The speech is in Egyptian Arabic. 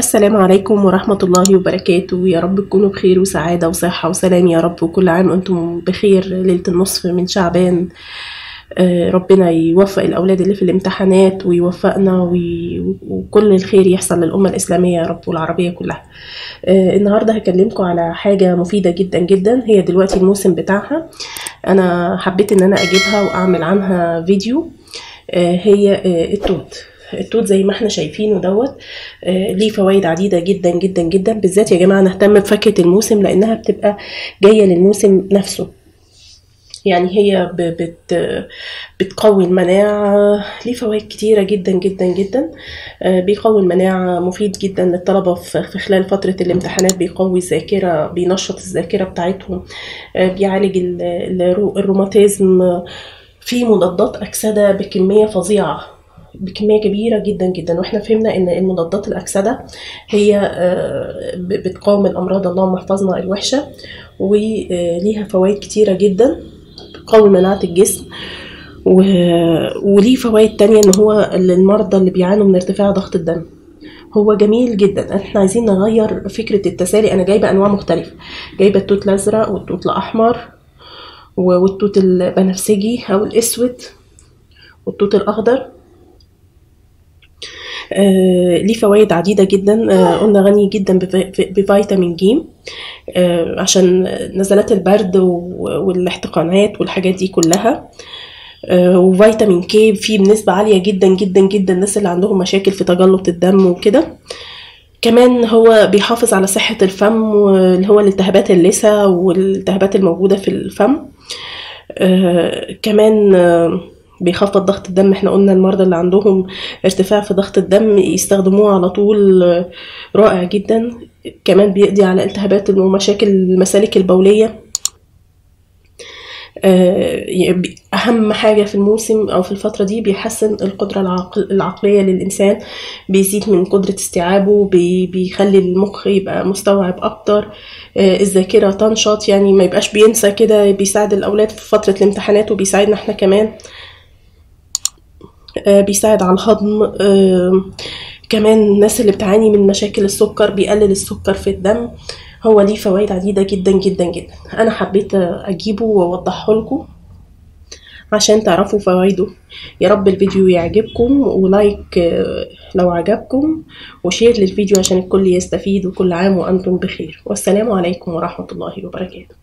السلام عليكم ورحمة الله وبركاته يا رب تكونوا بخير وسعادة وصحة وسلام يا رب وكل عام وانتم بخير ليلة النصف من شعبان آه، ربنا يوفق الأولاد اللي في الامتحانات ويوفقنا وي- وكل الخير يحصل للأمة الإسلامية يا رب والعربية كلها آه، النهاردة هكلمكم على حاجة مفيدة جدا جدا هي دلوقتي الموسم بتاعها أنا حبيت إن أنا أجيبها وأعمل عنها فيديو آه، هي آه، التوت التوت زي ما احنا شايفينه دوت آه، ليه فوائد عديدة جدا جدا جدا بالذات يا جماعة نهتم بفاكهة الموسم لأنها بتبقى جاية للموسم نفسه يعني هي ب- بت بتقوي المناعة ليه فوائد كتيرة جدا جدا جدا آه، بيقوي المناعة مفيد جدا للطلبة في في خلال فترة الامتحانات بيقوي الذاكرة بينشط الذاكرة بتاعتهم آه، بيعالج ال- الرو- الروماتيزم آه، في مضادات أكسدة بكمية فظيعة بكمية كبيرة جدا جدا واحنا فهمنا ان المضادات الأكسدة هي آه، ب- بتقاوم الأمراض اللهم احفظنا الوحشة وليها فوائد كتيرة جدا بتقوي مناعة الجسم و... وليه فوائد تانية ان هو للمرضى اللي بيعانوا من ارتفاع ضغط الدم هو جميل جدا احنا عايزين نغير فكرة التسالي انا جايبة انواع مختلفة جايبة التوت الازرق والتوت الاحمر و- والتوت البنفسجي او الاسود والتوت الاخضر آه ليه فوائد عديدة جدا آه قلنا غني جدا بفي- بفيتامين ج آه عشان نزلات البرد و- والاحتقانات والحاجات دي كلها آه، وفيتامين كي فيه بنسبة عالية جدا جدا جدا الناس اللي عندهم مشاكل في تجلط الدم وكده كمان هو بيحافظ على صحة الفم واللي هو الالتهابات اللثة والالتهابات الموجودة في الفم آه، كمان آه، بيخفض ضغط الدم احنا قلنا المرضى اللي عندهم ارتفاع في ضغط الدم يستخدموه على طول آه، رائع جدا كمان بيقضي على التهابات ومشاكل المسالك البولية آه، يبقى أهم حاجة في الموسم أو في الفترة دي بيحسن القدرة العقل العقلية للإنسان بيزيد من قدرة استيعابه بي- بيخلي المخ يبقى مستوعب أكتر آه، الذاكرة تنشط يعني ما يبقاش بينسى كده بيساعد الأولاد في فترة الامتحانات وبيساعدنا احنا كمان آه، بيساعد على الهضم آه، كمان الناس اللي بتعاني من مشاكل السكر بيقلل السكر في الدم هو ليه فوائد عديدة جدا جدا جدا أنا حبيت أجيبه وأوضحه لكم عشان تعرفوا فوائده يا رب الفيديو يعجبكم ولايك آه، لو عجبكم وشير للفيديو عشان الكل يستفيد وكل عام وأنتم بخير والسلام عليكم ورحمة الله وبركاته